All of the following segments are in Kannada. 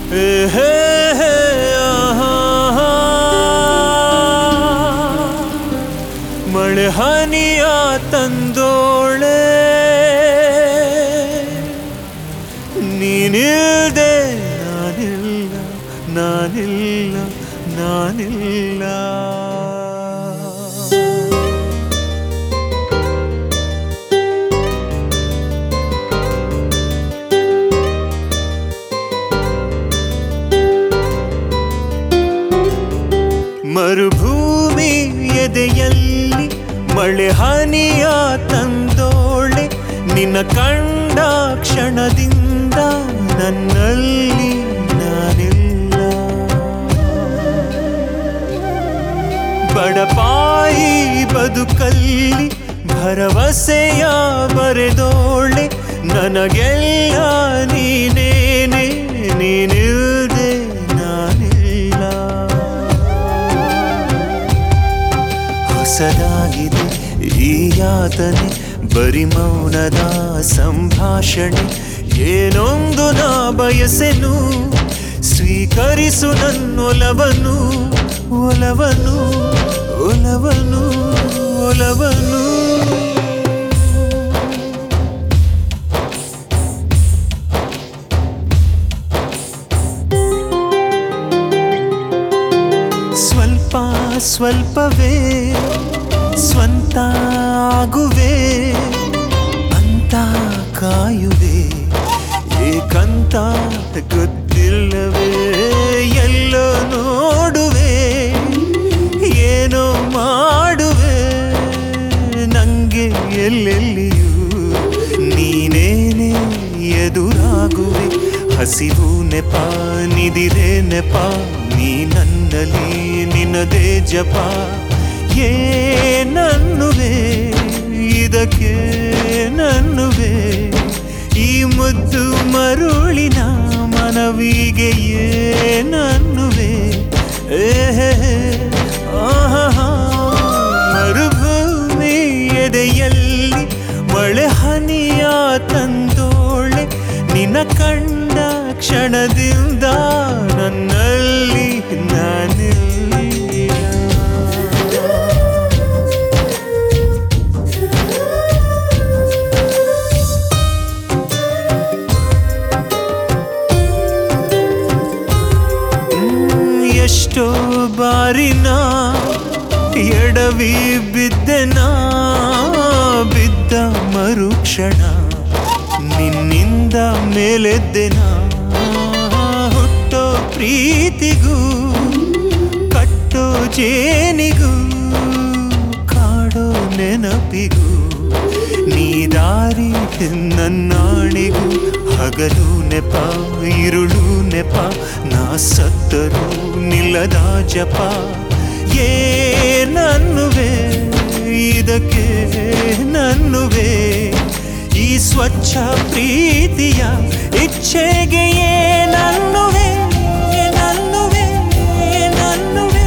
ಏ ಹೇ ಹೇ ಆಹಾ. ಮಳೆ ಹನಿಯ ತಂದೋಳೆ ನೀನಿಲ್ದೆ ನಾನಿಲ್ಲ ನಾನಿಲ್ಲ ನಾನಿಲ್ಲ ಮರುಭೂಮಿ ಎದೆಯಲ್ಲಿ ಮಳೆ ಹನಿಯ ತಂದೋಳೆ ನಿನ್ನ ಕಂಡ ಕ್ಷಣದಿಂದ ನನ್ನಲ್ಲಿ ನಾನಿಲ್ಲ ಬಡಪಾಯಿ ಬದುಕಲ್ಲಿ ಭರವಸೆಯ ಬರೆದೋಳೆ ನನಗೆಲ್ಲ ನೀನೇನೆ ನೀನಿಲ್ದೆ ನಾನಿಲ್ಲ ಹೊಸದಾಗಿದೆ ಈ ಯಾತನೆ ಬರಿ ಮೌನದ ಸಂಭಾಷಣೆ ಏನೊಂದು ನಾ ಬಯಸೆನು ಸ್ವೀಕರಿಸು ನನ್ನೊಲವನು ಒಲವನು ಒಲವನು ಒಲವನು ಸ್ವಲ್ಪ ಸ್ವಲ್ಪವೇ ಸ್ವಂತ ಆಗುವೆ ಅಂತ ಕಾಯುವೆ ಏಕಂತ ಗೊತ್ತಿಲ್ಲವೇ ಎಲ್ಲೋ ನೋಡುವೆ ಏನೋ ಮಾಡುವೆ ನಂಗೆ ಎಲ್ಲೆಲ್ಲಿಯೂ ನೀನೇನೆ ಎದುರಾಗುವೆ ಹಸಿವು ನೆಪ ನಿದಿರೆ ನೆಪ ನೀ ನನ್ನಲ್ಲಿ ನಿನ್ನದೇ ಜಪ ಏನನ್ನುವೆ ಇದಕ್ಕೆ ನನ್ನುವೆ ಈ ಮುದ್ದು ಮರುಳಿನ ಮನವಿಗೆ ಏನನ್ನುವೆ ಏಹೇ ಆಹಾ ಮರುಭೂಮಿ ಎದೆಯಲ್ಲಿ ಮಳೆ ಹನಿಯ ತಂದೋಳೆ ನಿನ್ನ ಕಂಡ ಕ್ಷಣದಿಂದ ನನ್ನಲ್ಲಿ ನಾನಿಲ್ಲ ಹ್ಮ್, ಎಷ್ಟೋ ಬಾರಿನ ಎಡವಿ ಬಿದ್ದೆನಾ ಬಿದ್ದ ಮರುಕ್ಷಣ ನಿನ್ನಿಂದ ಮೇಲೆದ್ದೆನಾ ಹುಟ್ಟೋ ಪ್ರೀತಿಗೂ ಕಟ್ಟೋ ಜೇನಿಗೂ ಕಾಡೋ ನೆನಪಿಗೂ ನೀ ದಾರಿ ನನ್ನಾಣಿಗೂ ಹಗಲು ನೆಪ ಇರುಳು ನೆಪ ನಾ ಸತ್ತರೂ ನಿಲ್ಲದ ಜಪ ಏನನ್ನುವೆ ಇದಕ್ಕೆ ನನ್ನುವೆ ಈ ಸ್ವಚ್ಛ ಪ್ರೀತಿಯ ಇಚ್ಛೆಗೆ ಏನನ್ನುವೆ ನನ್ನುವೆ ನನ್ನುವೆ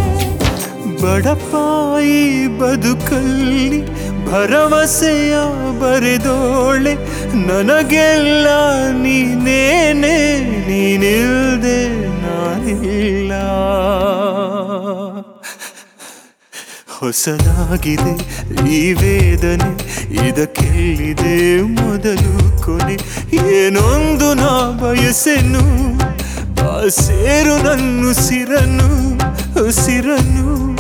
ಬಡಪಾಯಿ ಬದುಕಲ್ಲಿ ಭರವಸೆಯ ಬರೆದೋಳೆ ನನಗೆಲ್ಲ ನೀನೇನೆ ನೀನಿಲ್ದೆ ನಾನಿಲ್ಲ ಹೊಸದಾಗಿದೆ ಈ ವೇದನೆ ಇದಕ್ಕೆಲ್ಲಿದೆ ಮೊದಲು ಕೊನೆ ಏನೊಂದು ನಾ ಬಯಸೆನು ಆ ಸೇರು ನನ್ನ ಉಸಿರನು ಉಸಿರನು